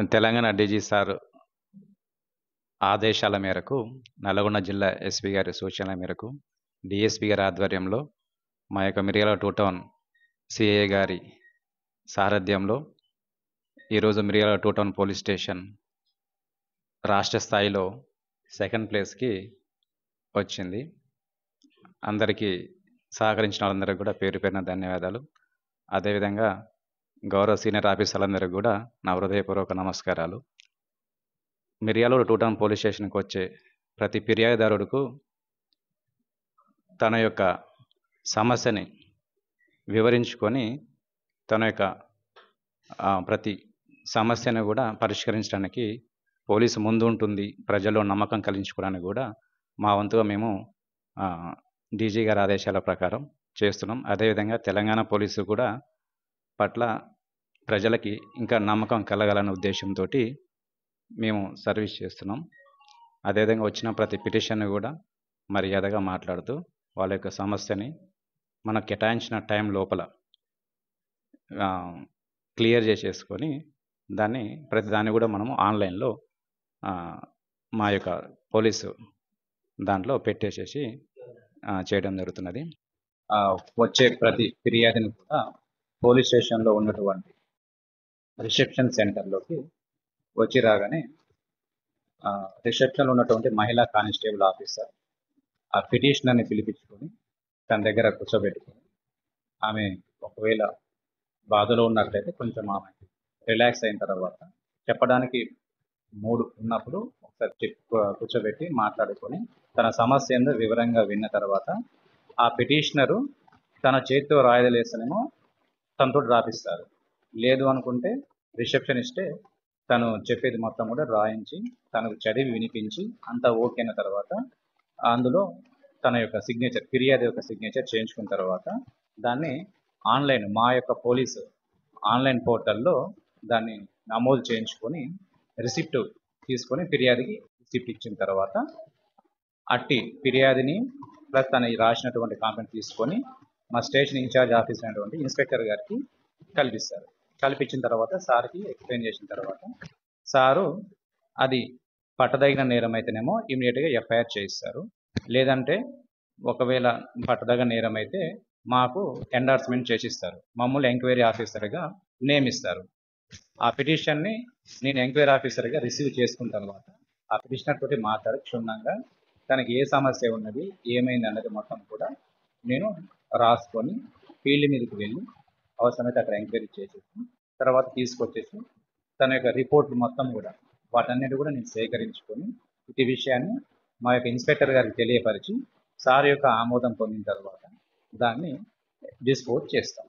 Telangana DG sir ఆదేశాల మేరకు నల్గొండ జిల్లా ఎస్పీ గారి సూచనల మేరకు డిఎస్పీ గారి ఆధ్వర్యంలో మా యొక్క మిర్యాల టూ టౌన్ సిఐ గారి సారథ్యంలో ఈరోజు Miryala two town police station రాష్ట్ర స్థాయిలో సెకండ్ ప్లేస్కి వచ్చింది అందరికీ సహకరించిన వాళ్ళందరికీ కూడా పేరు పేరున ధన్యవాదాలు అదేవిధంగా గౌరవ సీనియర్ ఆఫీసర్లందరికీ కూడా నా హృదయపూర్వక నమస్కారాలు మిర్యాలూరు టూ టౌన్ పోలీస్ స్టేషన్కి వచ్చే ప్రతి ఫిర్యాదుదారుడుకు తన యొక్క సమస్యని వివరించుకొని తన యొక్క ఆ, ప్రతి సమస్యను కూడా పరిష్కరించడానికి పోలీసు ముందు ఉంటుంది ప్రజల్లో నమ్మకం కలిగించుకోవడానికి కూడా మా వంతుగా మేము డీజీ గారి ఆదేశాల ప్రకారం చేస్తున్నాం అదేవిధంగా తెలంగాణ పోలీసు కూడా పట్ల ప్రజలకి ఇంకా నమ్మకం కలగాలనే ఉద్దేశంతో మేము సర్వీస్ చేస్తున్నాం అదేవిధంగా వచ్చిన ప్రతి పిటిషన్ కూడా మర్యాదగా మాట్లాడుతూ వాళ్ళ యొక్క సమస్యని మనకు కేటాయించిన టైం లోపల క్లియర్ చేసేసుకొని దాన్ని ప్రతి దాన్ని కూడా మనము ఆన్లైన్లో ఆ, మా యొక్క పోలీసు దాంట్లో పెట్టేసేసి ఆ, చేయడం జరుగుతున్నది ఆ, వచ్చే ప్రతి ఫిర్యాదుని కూడా పోలీస్ స్టేషన్లో ఉన్నటువంటి రిసెప్షన్ సెంటర్లోకి వచ్చి రాగానే ఆ, రిసెప్షన్లో ఉన్నటువంటి మహిళా కానిస్టేబుల్ ఆఫీసర్ ఆ పిటిషనర్ని పిలిపించుకొని తన దగ్గర కూర్చోబెట్టుకొని ఆమె ఒకవేళ బాధలో ఉన్నట్లయితే కొంచెం ఆమె రిలాక్స్ అయిన తర్వాత చెప్పడానికి మూడు ఉన్నప్పుడు ఒకసారి చెప్పు కూర్చోబెట్టి మాట్లాడుకొని తన సమస్య ఏందో వివరంగా విన్న తర్వాత ఆ పిటిషనరు తన చేతితో రాయదలేసనేమో తనతో రాపిస్తారు లేదు అనుకుంటే రిసెప్షనిస్టే తను చెప్పేది మొత్తం కూడా రాయించి తనకు చదివి వినిపించి అంతా ఓకే అయిన తర్వాత అందులో తన యొక్క సిగ్నేచర్ ఫిర్యాదు యొక్క సిగ్నేచర్ చేయించుకున్న తర్వాత దాన్ని ఆన్లైన్ మా యొక్క పోలీసు ఆన్లైన్ పోర్టల్లో దాన్ని నమోదు చేయించుకొని రిసిప్ట్ తీసుకొని ఫిర్యాదుకి రిసిప్ట్ ఇచ్చిన తర్వాత అట్టి ఫిర్యాదుని ప్లస్ తన రాసినటువంటి కాంప్లైంట్ తీసుకొని మా స్టేషన్ ఇన్ఛార్జ్ ఆఫీస్ అయినటువంటి ఇన్స్పెక్టర్ గారికి కల్పిస్తారు కల్పించిన తర్వాత సార్కి ఎక్స్ప్లెయిన్ చేసిన తర్వాత సారు అది పట్టదగిన నేరం అయితేనేమో ఇమీడియట్గా ఎఫ్ఐఆర్ చేయిస్తారు లేదంటే ఒకవేళ పట్టదగిన నేరం అయితే మాకు ఎండార్స్మెంట్ చేసిస్తారు మమ్మల్ని ఎంక్వైరీ ఆఫీసర్గా నియమిస్తారు ఆ పిటిషన్ని నేను ఎంక్వైరీ ఆఫీసర్గా రిసీవ్ చేసుకున్న తర్వాత ఆ పిటిషనర్ తోటి మాట్లాడి క్షుణ్ణంగా తనకి ఏ సమస్య ఉన్నది ఏమైంది అన్నది మొత్తం కూడా నేను రాసుకొని ఫీల్డ్ మీదకి వెళ్ళి అవసరమైతే అక్కడ ఎంక్వైరీ చేసేసి తర్వాత తీసుకొచ్చేసి తన యొక్క రిపోర్ట్లు మొత్తం కూడా వాటన్నిటి కూడా నేను సేకరించుకొని ఈ విషయాన్ని మా యొక్క ఇన్స్పెక్టర్ గారికి తెలియపరిచి సార్ యొక్క ఆమోదం పొందిన తర్వాత దాన్ని డిస్పోజ్ చేస్తాం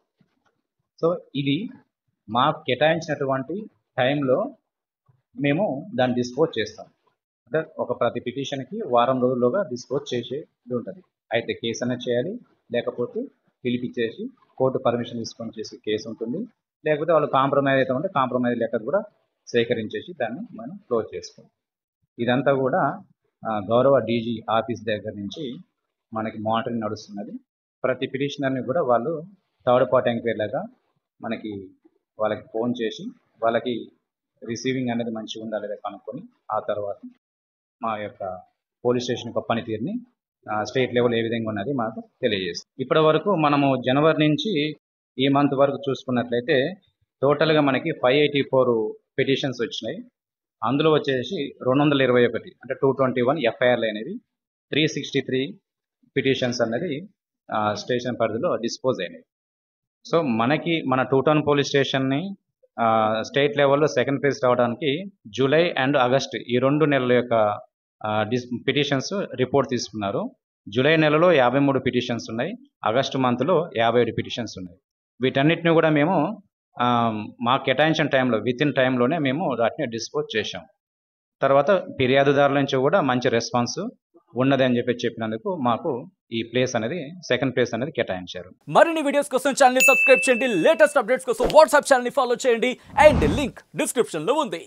సో ఇది మాకు కేటాయించినటువంటి టైంలో మేము దాన్ని డిస్పోజ్ చేస్తాం అంటే ఒక ప్రతి పిటిషన్కి వారం రోజుల్లోగా డిస్పోజ్ చేసేది ఉంటుంది అయితే కేసు అనేది చేయాలి లేకపోతే పిలిపించేసి కోర్టు పర్మిషన్ తీసుకొని చేసే కేసు ఉంటుంది లేకపోతే వాళ్ళు కాంప్రమైజ్ అయితే ఉంటే కాంప్రమైజ్ లెటర్ కూడా సేకరించేసి దాన్ని మనం క్లోజ్ చేసుకోవాలి ఇదంతా కూడా ఆ, గౌరవ డీజీ ఆఫీస్ దగ్గర నుంచి మనకి మానిటరింగ్ నడుస్తున్నది ప్రతి పిటిషనర్ని కూడా వాళ్ళు థర్డ్ పార్టీ ఎంక్వైరీ లాగా మనకి వాళ్ళకి ఫోన్ చేసి వాళ్ళకి రిసీవింగ్ అనేది మంచిగా ఉందా లేదా కనుక్కొని ఆ తర్వాత మా యొక్క పోలీస్ స్టేషన్ యొక్క పనితీరుని స్టేట్ లెవెల్ ఏ విధంగా ఉన్నది మాకు తెలియజేస్తుంది ఇప్పటి వరకు మనము జనవరి నుంచి ఈ మంత్ వరకు చూసుకున్నట్లయితే టోటల్గా మనకి ఫైవ్ ఎయిటీ ఫోర్ పిటిషన్స్ వచ్చినాయి అందులో వచ్చేసి రెండు వందల ఇరవై ఒకటి అంటే టూ ట్వంటీ వన్ ఎఫ్ఐఆర్లు అనేవి త్రీ సిక్స్టీ త్రీ పిటిషన్స్ అనేది ఆ, స్టేషన్ పరిధిలో డిస్పోజ్ అయినాయి సో మనకి మన టూ టౌన్ పోలీస్ స్టేషన్ని ఆ, స్టేట్ లెవెల్లో సెకండ్ ఫేజ్ రావడానికి జూలై అండ్ ఆగస్ట్ ఈ రెండు నెలల యొక్క ఆ, డిస్ పిటిషన్స్ రిపోర్ట్ తీసుకున్నారు జూలై నెలలో యాభై మూడు పిటిషన్స్ ఉన్నాయి ఆగస్టు మంత్లో యాభై ఏడు పిటిషన్స్ ఉన్నాయి వీటన్నిటిని కూడా మేము ఆ, మాకు కేటాయించిన టైంలో విత్ ఇన్ టైంలోనే మేము వాటిని డిస్పోజ్ చేసాం తర్వాత ఫిర్యాదుదారుల నుంచి కూడా మంచి రెస్పాన్స్ ఉన్నది అని చెప్పి చెప్పినందుకు మాకు ఈ ప్లేస్ అనేది సెకండ్ ప్లేస్ అనేది కేటాయించారు మరిన్ని వీడియోస్ కోసం ఛానల్ ని సబ్స్క్రైబ్ చేయండి లేటెస్ట్ అప్డేట్స్ కోసం వాట్సాప్ ఛానల్ ని ఫాలో చేయండి అండ్ లింక్ డిస్క్రిప్షన్ లో ఉంది